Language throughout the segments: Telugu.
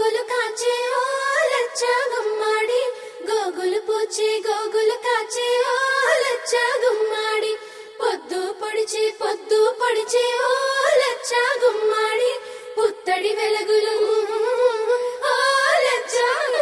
గోగులు కాచే ఓ లచ్చ గుమ్మాడి గోగులు పూచి గోగులు కాచే ఓ లచ్చ గుమ్మాడి పొద్దు పొడిచి పొద్దు పొడిచి ఓ లచ్చ గుమ్మాడి పుత్తడి వెలుగులు ఓ లచ్చ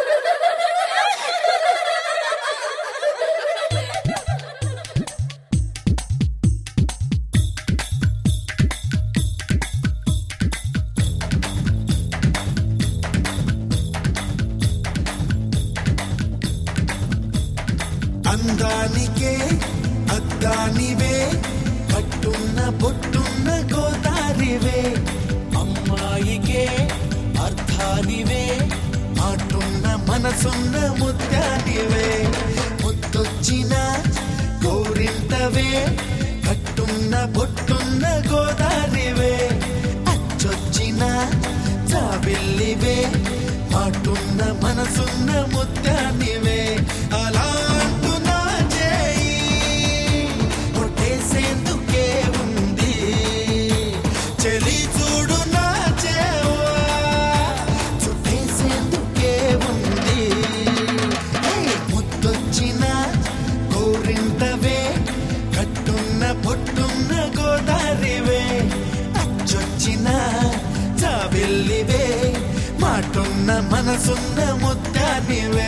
అందానికే అద్దానివే కట్టున్న పొట్టున్న గోదారివే అమ్మాయికే అర్థానివే మాటున్న మనసున్న ముత్యానివే ముద్దొచ్చిన గోరింతవే కట్టున్న పొట్టున్న గోదారివే అచ్చొచ్చిన జాబిల్లివే మాటున్న మనసున్న ముత్యానివే అలా అంటున్నా చేయి కొట్టేసేందుకే ఉంది చెలి చూడు నా చేవా చుట్టేసేందుకే ఉంది హే, ముద్దొచ్చిన గోరింతవే కట్టున్న పొట్టున్న గోదారివే అచ్చొచ్చిన జాబిల్లివే మాటున్న మనసున్న ముత్యానివే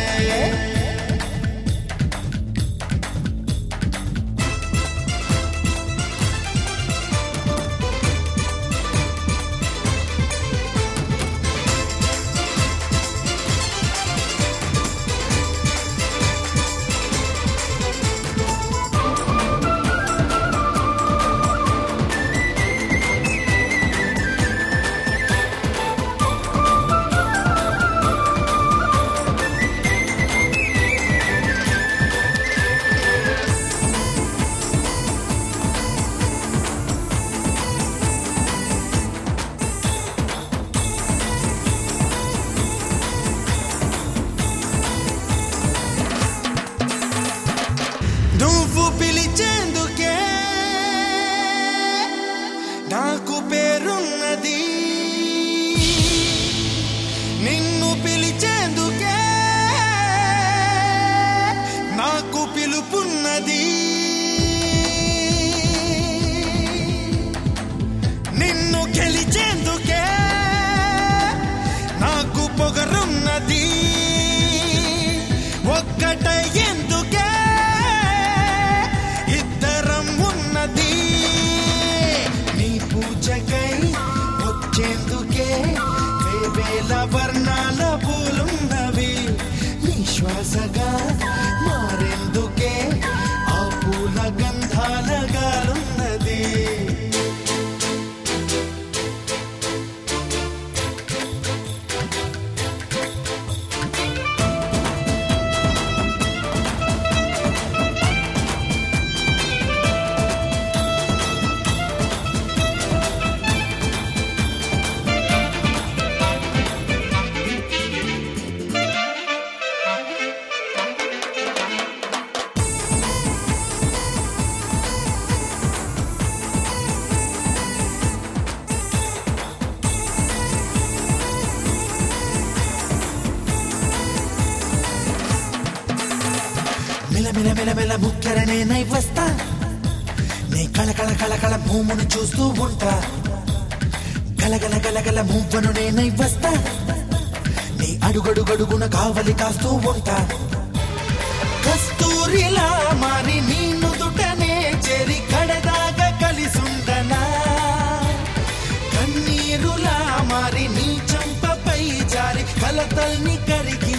నువ్వు పిలిచేందుకే నాకు పేరున్నది నిన్ను పిలిచేందుకే నాకు పిలుపున్నది నిన్ను గెలిచేందుకే నాకు పొగరున్నది ఒక్కటై ఎందుకే ఇద్దరం ఉన్నది నీ పూజకై వచ్చేందుకే వేవేల వర్ణాల పూలున్నవి నీ శ్వాసగా మారేందుకే ఆ పూల గంధాల గాలున్నది మెల మెల మెల మెల ముక్కెరనే నై వస్తా నీ కళ కళ కళ కళ భూమును చూస్తూ ఉంటా గలగల గలగల మువ్వను నేనై వస్తా నీ అడుగడుగడుగున కావలి కాస్తూ ఉంటా కస్తూరిలా మారి నీ నుదుటనే చెరి కడదాగా కలిసుండనా కన్నీరులా మారి నీ చంపపై జారి కలతల్ని కరిగి